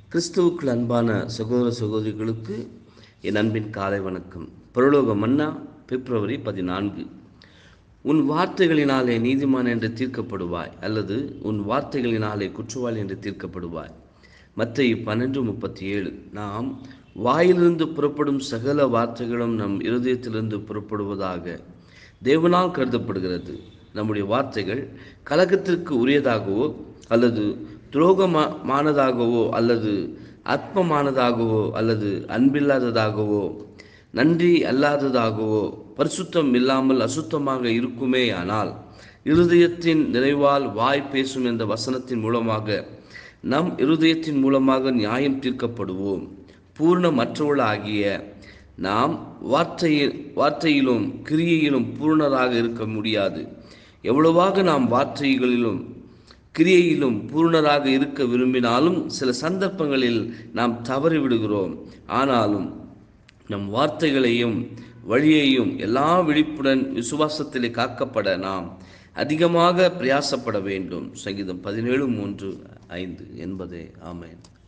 கிறிஸ்துவுக்குள் அன்பான சகோதர சகோதரிகளுக்கு என் அன்பின் காலை வணக்கம் பரலோக மன்னா பிப்ரவரி பதினான்கு உன் வார்த்தைகளினாலே நீதிமான் என்று தீர்க்கப்படுவாய் அல்லது உன் வார்த்தைகளினாலே குற்றவாளி என்று தீர்க்கப்படுவாய் மத்திய பன்னெண்டு முப்பத்தி ஏழு நாம் வாயிலிருந்து புறப்படும் சகல வார்த்தைகளும் நம் இருதயத்திலிருந்து புறப்படுவதாக தேவனால் கருதப்படுகிறது நம்முடைய வார்த்தைகள் கலகத்திற்கு உரியதாகவோ அல்லது துரோகமானதாகவோ அல்லது அற்பமானதாகவோ அல்லது அன்பில்லாததாகவோ நன்றி அல்லாததாகவோ பரிசுத்தம் இல்லாமல் அசுத்தமாக இருக்குமே ஆனால் இருதயத்தின் நிறைவால் வாய் பேசும் என்ற வசனத்தின் மூலமாக நம் இருதயத்தின் மூலமாக நியாயம் தீர்க்கப்படுவோம் பூர்ணமற்றவர்களாகிய நாம் வார்த்தையில் வார்த்தையிலும் கிரியையிலும் பூர்ணராக இருக்க முடியாது எவ்வளவாக நாம் வார்த்தைகளிலும் கிரியையிலும் பூர்ணராக இருக்க விரும்பினாலும் சில சந்தர்ப்பங்களில் நாம் தவறி விடுகிறோம் ஆனாலும் நம் வார்த்தைகளையும் வழியையும் எல்லா விழிப்புடன் விசுவாசத்திலே காக்கப்பட நாம் அதிகமாக பிரயாசப்பட வேண்டும் சங்கீதம் பதினேழு மூன்று ஐந்து என்பதே ஆமேன்